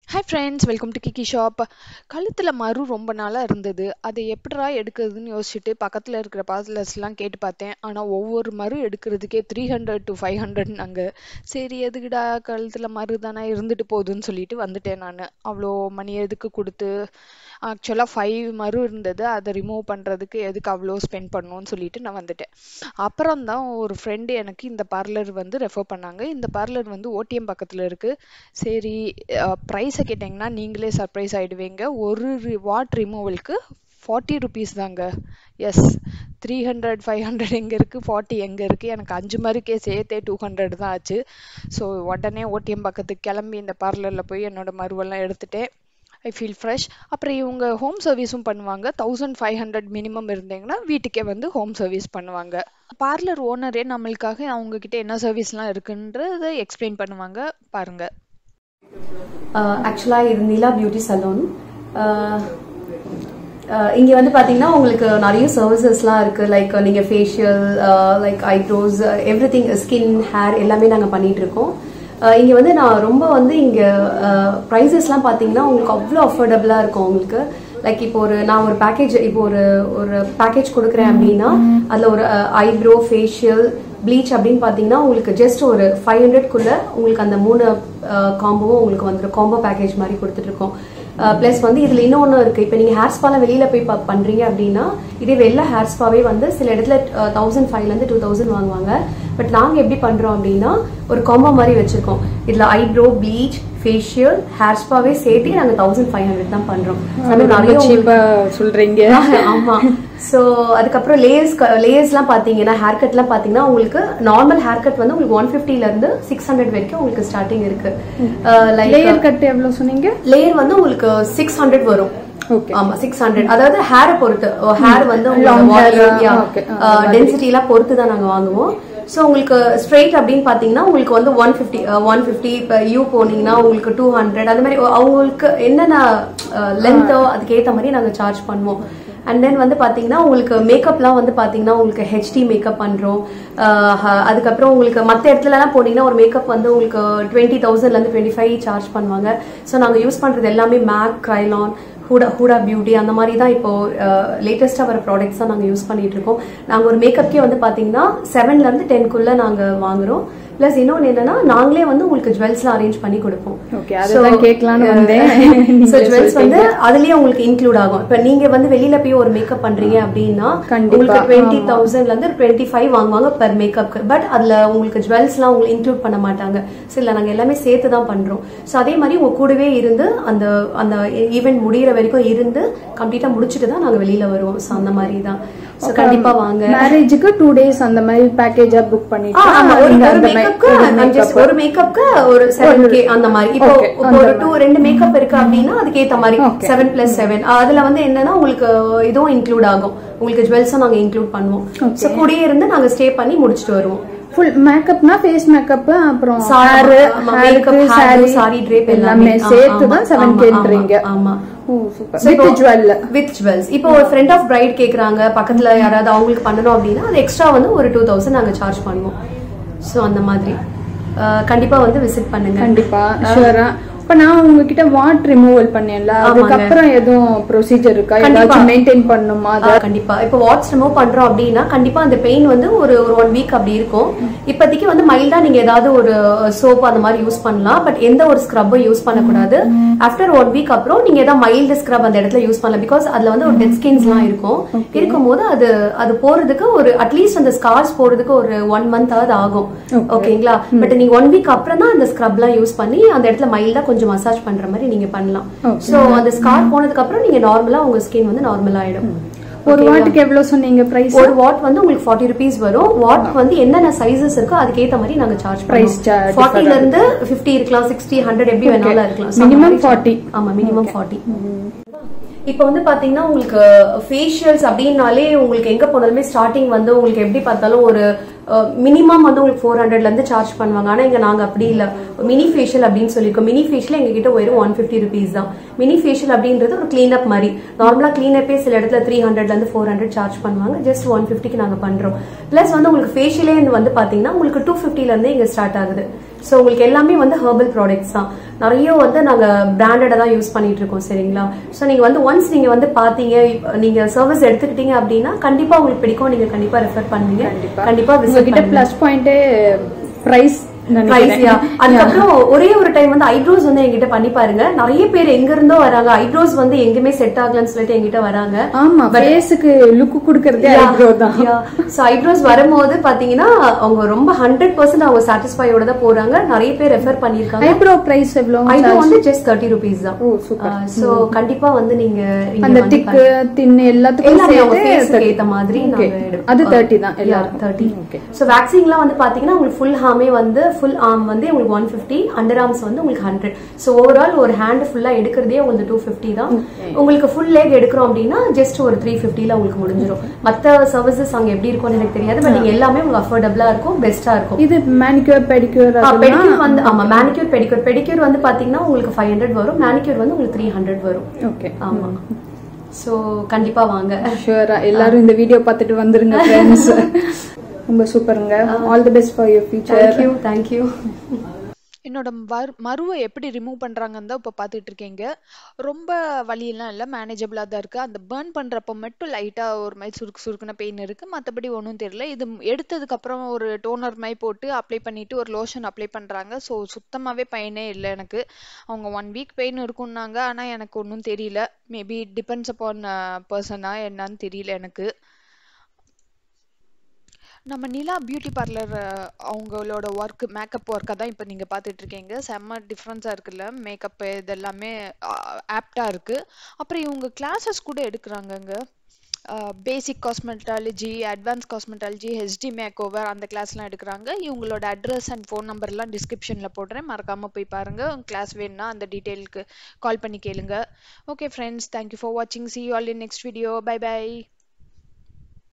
Hi friends welcome to கிக்கி shop கழுத்தில் மறு ரொம்ப நாளாக இருந்தது அதை எப்படிடா எடுக்கிறதுன்னு யோசிச்சுட்டு பக்கத்தில் இருக்கிற பார்லர்ஸ்லாம் கேட்டு பார்த்தேன் ஆனால் ஒவ்வொரு மறு எடுக்கிறதுக்கே த்ரீ ஹண்ட்ரட் டு ஃபைவ் ஹண்ட்ரட்னாங்க சரி எதுக்குடா கழுத்தில் மறு தானே இருந்துட்டு போகுதுன்னு சொல்லிட்டு வந்துட்டேன் நான் அவ்வளோ மணி எதுக்கு கொடுத்து ஆக்சுவலாக ஃபைவ் மறு இருந்தது அதை ரிமூவ் பண்ணுறதுக்கு எதுக்கு அவ்வளோ ஸ்பெண்ட் பண்ணணும்னு சொல்லிட்டு நான் வந்துட்டேன் அப்புறம் தான் ஒரு ஃப்ரெண்டு எனக்கு இந்த பார்லர் வந்து ரெஃபர் பண்ணாங்க இந்த பார்லர் வந்து ஓடிஎம் பக்கத்தில் இருக்குது சரி ப்ரைஸை கேட்டிங்கன்னா நீங்களே சர்ப்ரைஸ் ஆகிடுவீங்க ஒரு வாட் ரிமூவலுக்கு ஃபார்ட்டி ருபீஸ் தாங்க yes three hundred five hundred எங்கே இருக்குது ஃபார்ட்டி எங்கே இருக்குது எனக்கு அஞ்சு மாதிரிக்கே சேர்த்தே டூ ஹண்ட்ரட் தான் ஆச்சு ஸோ உடனே ஓடிஎம் பக்கத்துக்கு கிளம்பி இந்த பார்லரில் போய் என்னோட மருவெல்லாம் எடுத்துட்டேன் ஐ ஃபீல் ஃப்ரெஷ் அப்புறம் இவங்க ஹோம் சர்வீஸும் பண்ணுவாங்க தௌசண்ட் ஃபைவ் ஹண்ட்ரட் மினிமம் இருந்தீங்கன்னா வீட்டுக்கே வந்து ஹோம் சர்வீஸ் பண்ணுவாங்க பார்லர் ஓனரே நம்மளுக்காக அவங்கக்கிட்ட என்ன சர்வீஸ்லாம் இருக்குன்றதை எக்ஸ்பிளைன் பண்ணுவாங்க பாருங்கள் ஆக்சுவலாக இது நிலா பியூட்டி சலூன் இங்கே வந்து பார்த்தீங்கன்னா உங்களுக்கு நிறைய சர்வீசஸ்லாம் இருக்குது லைக் நீங்கள் facial like eyebrows everything skin hair எல்லாமே நாங்கள் பண்ணிட்டு இருக்கோம் இங்கே வந்து நான் ரொம்ப வந்து இங்கே ப்ரைஸஸ்லாம் பார்த்தீங்கன்னா உங்களுக்கு அவ்வளோ அஃபோர்டபுளாக இருக்கும் உங்களுக்கு லைக் இப்போ ஒரு நான் ஒரு பேக்கேஜ் இப்போ ஒரு ஒரு பேக்கேஜ் கொடுக்குறேன் அப்படின்னா அதில் ஒரு ஐப்ரோ ஃபேஷியல் ப்ளீச் அப்படின்னு பார்த்தீங்கன்னா உங்களுக்கு ஜஸ்ட் ஒரு ஃபைவ் ஹண்ட்ரட்குள்ளே உங்களுக்கு அந்த மூணு காம்போவும் உங்களுக்கு வந்துடும் காம்போ பேக்கேஜ் மாதிரி கொடுத்துட்ருக்கோம் ப்ளஸ் வந்து இதில் இன்னொன்று இருக்குது இப்போ நீங்கள் ஹேர் ஸ்பாலாம் வெளியில் போய் பண்ணுறீங்க அப்படின்னா இதே வெளில ஹேர் ஸ்பாவே வந்து சில இடத்துல தௌசண்ட் ஃபைவ்லேருந்து டூ தௌசண்ட் வாங்குவாங்க பட் நாங்கள் எப்படி பண்ணுறோம் அப்படின்னா ஒரு காம்போ மாதிரி வச்சுருக்கோம் இதில் ஐப்ரோ ப்ளீச் ஃபேஷியல் ஹேர் ஸ்பாவே சேர்த்து நாங்கள் தௌசண்ட் ஃபைவ் ஹண்ட்ரட் தான் பண்ணுறோம் நிறைய சொல்கிறீங்க ஆமாம் ஸோ அதுக்கப்புறம் லேயர்ஸ் லேயர்ஸ்லாம் பார்த்தீங்கன்னா ஹேர் கட்லாம் பார்த்தீங்கன்னா உங்களுக்கு நார்மல் ஹேர் கட் வந்து உங்களுக்கு ஒன் ஃபிஃப்டிலேருந்து சிக்ஸ் ஹண்ட்ரட் வரைக்கும் உங்களுக்கு ஸ்டார்டிங் இருக்கு லைக் லேயர் கட் எவ்வளோ சொன்னீங்க லேயர் வந்து உங்களுக்கு சிக்ஸ் ஹண்ட்ரட் வரும் ஆமா சிக்ஸ் ஹண்ட்ரட் அதாவது ஹேரை பொறுத்து ஹேர் வந்து டென்சிட்டி எல்லாம் பொறுத்து தான் நாங்க வாங்குவோம் ஸோ உங்களுக்கு ஸ்ட்ரெயிட் அப்படின்னு பார்த்தீங்கன்னா உங்களுக்கு வந்து ஒன் ஃபிஃப்டி ஒன் ஃபிஃப்டி இப்போ யூ போனீங்கன்னா உங்களுக்கு டூ ஹண்ட்ரட் அந்த மாதிரி அவங்களுக்கு என்னென்ன லென்த்தோ அதுக்கேற்ற மாதிரி நாங்கள் சார்ஜ் பண்ணுவோம் அண்ட் தென் வந்து பார்த்தீங்கன்னா உங்களுக்கு மேக்கப்லாம் வந்து பார்த்தீங்கன்னா உங்களுக்கு ஹெச்டி மேக்கப் பண்ணுறோம் அதுக்கப்புறம் உங்களுக்கு மற்ற இடத்துலலாம் போனீங்கன்னா ஒரு மேக்கப் வந்து உங்களுக்கு டுவெண்ட்டி தௌசண்ட்லேருந்து டுவெண்ட்டி ஃபைவ் சார்ஜ் பண்ணுவாங்க ஸோ நாங்கள் யூஸ் பண்ணுறது எல்லாமே MAC Kryolan Huda Huda Beauty அந்த மாதிரி தான் இப்போ லேட்டஸ்ட்டாக வர ப்ராடக்ட்ஸ் தான் நாங்கள் யூஸ் பண்ணிட்டு இருக்கோம் நாங்கள் ஒரு மேக்கப்கே வந்து பார்த்தீங்கன்னா செவன்லேருந்து டென்க்குள்ளே நாங்கள் வாங்குறோம் ப்ளஸ் இன்னொன்று என்னன்னா நாங்களே வந்து உங்களுக்கு ஜுவல்ஸ்லாம் அரேஞ்ச் பண்ணி கொடுப்போம் ஓகே அதுதான் கேட்கலாம்னு வந்தேன் ஸோ ஜுவல்ஸ் வந்து அதுலயே உங்களுக்கு இன்க்ளூட் ஆகும் இப்போ நீங்க வந்து வெளியில போய் ஒரு மேக்கப் பண்றீங்க அப்படின்னா உங்களுக்கு டுவெண்ட்டி தௌசண்ட்ல இருந்து டுவெண்ட்டி ஃபைவ் வாங்குவாங்க பெர் மேக்கப்க்கு பட் அதுல உங்களுக்கு ஜுவல்ஸ்லாம் உங்களுக்கு இன்க்ளூட் பண்ண மாட்டாங்க ஸோ இல்லை நாங்கள் எல்லாமே சேர்த்து தான் பண்றோம் ஸோ அதே மாதிரி உங்க கூடவே இருந்து அந்த அந்த ஈவெண்ட் முடியிற வரைக்கும் இருந்து கம்ப்ளீட்டா முடிச்சுட்டு தான் நாங்கள் வெளியில வருவோம் ஸோ அந்த மாதிரி தான் ஸோ கண்டிப்பா வாங்க மேரேஜுக்கு டூ டேஸ் அந்த மாதிரி பேக்கேஜா புக் பண்ணிட்டு ஒரு மேக்கப்க்கு ஒரு செவன் கே அந்த மாதிரி இப்போ ஒரு டூ ரெண்டு மேக்கப் இருக்கு அப்படின்னா அதுக்கு ஏத்த மாதிரி செவன் பிளஸ் செவன் அதுல வந்து என்னன்னா உங்களுக்கு இதுவும் இன்க்ளூட் ஆகும் உங்களுக்கு ஜுவல்ஸும் நாங்க இன்க்ளூட் பண்ணுவோம் ஸோ கூடயே இருந்து நாங்க ஸ்டே பண்ணி முடிச்சுட்டு வருவோம் ஃபுல் மேக்கப்னா ஃபேஸ் மேக்கப் அப்புறம் hair makeup sari sari drape எல்லாமே சேர்த்து தான் செவன் கேன்றீங்க ஆமா வித் ஜுவல் வித் ஜுவல்ஸ் இப்போ ஒரு ஃப்ரெண்ட் ஆஃப் பிரைட் கேக்குறாங்க பக்கத்துல யாராவது அவங்களுக்கு பண்ணணும் அப்படின்னா அது எக்ஸ்ட்ரா வந்து ஒரு டூ தௌசண்ட் நாங்க சார்ஜ் பண்ணுவோம் ஸோ அந்த மாதிரி கண்டிப்பா வந்து விசிட் பண்ணுங்க கண்டிப்பா ஷூரா இப்ப நான் உங்ககிட்ட வாட் ரிமூவல் பண்ணேன்ல அதுக்கப்புறம் எதுவும் ப்ரொசீஜர் இருக்கா ஏதாச்சும் மெயின்டைன் பண்ணுமா கண்டிப்பா இப்போ வாட்ஸ் ரிமூவ் பண்றோம் அப்படின்னா கண்டிப்பா அந்த பெயின் வந்து ஒரு ஒரு ஒன் வீக் அப்படி இருக்கும் இப்போதைக்கு வந்து மைல்டா நீங்க ஏதாவது ஒரு சோப் அந்த மாதிரி யூஸ் பண்ணலாம் பட் எந்த ஒரு ஸ்க்ரப்பும் யூஸ் பண்ணக்கூடாது ஆஃப்டர் ஒன் வீக் அப்புறம் நீங்க ஏதாவது மைல்டு ஸ்க்ரப் அந்த இடத்துல யூஸ் பண்ணலாம் பிகாஸ் அதுல வந்து ஒரு டெட் ஸ்கின்ஸ் எல்லாம் இருக்கும் இருக்கும்போது அது அது போறதுக்கு ஒரு அட்லீஸ்ட் அந்த ஸ்கார்ஸ் போறதுக்கு ஒரு ஒன் மந்த் ஆகுது ஆகும் ஓகேங்களா பட் நீங்க ஒன் வீக் அப்புறம் தான் அந்த ஸ்க்ரப் எல்லாம் யூஸ் பண்ணி அந்த இடத்துல மைல்டா கொஞ்சம் கொஞ்சம் மசாஜ் பண்ற மாதிரி நீங்க பண்ணலாம் சோ அந்த ஸ்கார் போனதுக்கு அப்புறம் நீங்க நார்மலா உங்க ஸ்கின் வந்து நார்மல் ஆயிடும் ஒரு வாட்டுக்கு எவ்வளவு சொன்னீங்க பிரைஸ் ஒரு வாட் வந்து உங்களுக்கு ஃபார்ட்டி ருபீஸ் வரும் வாட்க்கு வந்து என்னென்ன சைசஸ் இருக்கோ அதுக்கு ஏத்த மாதிரி நாங்க சார்ஜ் பிரைஸ் ஃபார்ட்டில இருந்து ஃபிஃப்டி இருக்கலாம் சிக்ஸ்டி ஹண்ட்ரட் எப்படி வேணாலும் இருக்கலாம் மினிமம் ஃபார்ட்டி ஆமா மினிமம் ஃபார்ட்டி இப்போ வந்து பாத்தீங்கன்னா உங்களுக்கு ஃபேஷியல்ஸ் அப்படின்னாலே உங்களுக்கு எங்க போனாலுமே ஸ்டார்டிங் வந்து உங்களுக்கு எப்படி பார்த்தாலும் ஒரு மினிமம் வந்து உங்களுக்கு ஃபோர் ஹண்ட்ரட்ல இருந்து சார்ஜ் பண்ணுவாங்க ஆனா இங்க நாங்க அப்படி இல்ல மினி ஃபேஷியல் அப்படின்னு சொல்லியிருக்கோம் மினி ஃபேஷியல் எங்க கிட்ட வெறும் ஒன் ஃபிஃப்டி ருபீஸ் தான் மினி ஃபேஷியல் அப்படின்றது ஒரு கிளீன் அப் மாதிரி நார்மலா கிளீன் அப்பே சில இடத்துல த்ரீ ஹண்ட்ரட்ல இருந்து ஃபோர் ஹண்ட்ரட் சார்ஜ் பண்ணுவாங்க ஜஸ்ட் ஒன் ஃபிஃப்டிக்கு நாங்க பண்றோம் பிளஸ் வந்து உங்களுக்கு ஃபேஷியலே வந்து பாத்தீங்கன்னா உங்களுக்கு டூ ஃபிஃப்டில இருந்தே இங்க ஸ்டார்ட் ஆகுது ஸோ உங்களுக்கு எல்லாமே வந்து ஹெர்பல் ப்ராடக்ட்ஸ் தான் நிறைய வந்து நாங்கள் பிராண்டடை தான் யூஸ் பண்ணிட்டு இருக்கோம் சரிங்களா ஸோ நீங்கள் வந்து ஒன்ஸ் நீங்கள் வந்து பார்த்தீங்க இப்ப நீங்க சர்வீஸ் எடுத்துக்கிட்டீங்க அப்படின்னா கண்டிப்பாக உங்களுக்கு பிடிக்கும் நீங்கள் கண்டிப்பாக ரெஃபர் பண்ணுவீங்க கண்டிப்பாக விசிட் உங்ககிட்ட பிளஸ் பாயிண்டே பிரைஸ் பிரைஸ்யா அதுக்கப்புறம் ஒரே ஒரு டைம் வந்து ஐப்ரோஸ் வந்து என்கிட்ட பண்ணி பாருங்க நிறைய பேர் எங்க இருந்தோ வராங்க ஐப்ரோஸ் வந்து எங்குமே செட் ஆகலன்னு சொல்லிட்டு என்கிட்ட வராங்க ஆமா ஃபேஸுக்கு லுக் கொடுக்கறதே ஐப்ரோ தான் சோ ஐப்ரோஸ் வரும்போது பாத்தீங்கன்னா அவங்க ரொம்ப ஹண்ட்ரட் பர்சன்ட் அவங்க சாட்டிஸ்ஃபையோட தான் போறாங்க நிறைய பேர் ரெஃபர் பண்ணிருக்காங்க ஐப்ரோ பிரைஸ் எவ்வளவு ஐப்ரோ வந்து ஜஸ்ட் தேர்ட்டி ருபீஸ் தான் ஓ சூப்பர் சோ கண்டிப்பா வந்து நீங்க இங்க அந்த வந்து திக்கு தின்னு எல்லாத்துக்கும் எல்லாமே அவங்க சேர்த்து ஃபேஸ்க்கு ஏத்த மாதிரி Okay. நாங்க எடுப்போம். அது 30 தான் எல்லாருக்கும். Thirty Okay. ஸோ வேக்சின்லாம் வந்து பாத்தீங்கன்னா உங்களுக்கு ஃபுல் ஹார்மே வந்து ஃபுல் ஆர்ம் வந்து உங்களுக்கு ஒன் ஃபிஃப்டி அண்டர் ஆர்ம்ஸ் வந்து உங்களுக்கு ஹண்ட்ரட் ஸோ ஓவரால் ஒரு ஹேண்ட் ஃபுல்லா எடுக்கிறதே உங்களுக்கு டூ ஃபிஃப்டி தான் உங்களுக்கு ஃபுல் லேக் எடுக்கிறோம் அப்படின்னா ஜஸ்ட் ஒரு த்ரீ ஃபிஃப்டில உங்களுக்கு முடிஞ்சிடும் மத்த சர்வீசஸ் அங்க எப்படி இருக்கும்னு எனக்கு தெரியாது பட் நீங்க எல்லாமே உங்களுக்கு அஃபோர்டபுளா இருக்கும் பெஸ்டா இருக்கும் இது மேனிக்யூர் பெடிக்யூர் பெடிக்யூர் வந்து ஆமா மேனிக்யூர் பெடிக்யூர் பெடிக்யூர் வந்து பாத்தீங்கன்னா உங்களுக்கு ஃபைவ் ஹண்ட்ரட் வரும் மேனிக்யூர் வந்து உங்களுக்கு த்ரீ ஹண்ட்ரட் வரும் ஓகே ஆமா சோ கண்டிப்பா வாங்க ஷூரா எல்லாரும் இந்த வீடியோ பார்த்துட்டு வந்துருங்க ஃப்ரெண்ட்ஸ் ரொம்ப சூப்பருங்க all the best for your future thank you thank you என்னோட மரு மருவை எப்படி ரிமூவ் பண்ணுறாங்கன்னு தான் இப்போ பார்த்துட்டு இருக்கீங்க ரொம்ப வலியெல்லாம் இல்லை மேனேஜபிளாக தான் இருக்குது அந்த பேர்ன் பண்ணுறப்ப மட்டும் லைட்டாக ஒரு மாதிரி சுருக்கு சுருக்குன பெயின் இருக்குது மற்றபடி ஒன்றும் தெரியல இது எடுத்ததுக்கப்புறம் ஒரு டோனர் மாதிரி போட்டு அப்ளை பண்ணிவிட்டு ஒரு லோஷன் அப்ளை பண்ணுறாங்க ஸோ சுத்தமாகவே பெயினே இல்லை எனக்கு அவங்க ஒன் வீக் பெயின் இருக்குன்னாங்க ஆனால் எனக்கு ஒன்றும் தெரியல மேபி டிபெண்ட்ஸ் அப்பான் பர்சனா என்னன்னு தெரியல எனக்கு நம்ம நிலா பியூட்டி பார்லர் அவங்களோட ஒர்க் மேக்கப் ஒர்க்கை தான் இப்போ நீங்கள் பார்த்துட்டு இருக்கீங்க செம்ம டிஃப்ரென்ஸாக இருக்குல்ல மேக்கப் இதெல்லாமே ஆப்டாக இருக்குது அப்புறம் இவங்க கிளாஸஸ் கூட எடுக்கிறாங்கங்க basic cosmetology advance cosmetology HD makeover அந்த கிளாஸ்லாம் எடுக்கிறாங்க இவங்களோட அட்ரஸ் அண்ட் ஃபோன் நம்பர்லாம் டிஸ்கிரிப்ஷனில் போடுறேன் மறக்காமல் போய் பாருங்கள் கிளாஸ் வேணும்னா அந்த டீட்டெயிலுக்கு கால் பண்ணி கேளுங்க ஓகே ஃப்ரெண்ட்ஸ் தேங்க்யூ ஃபார் வாட்சிங் see you all in next video bye by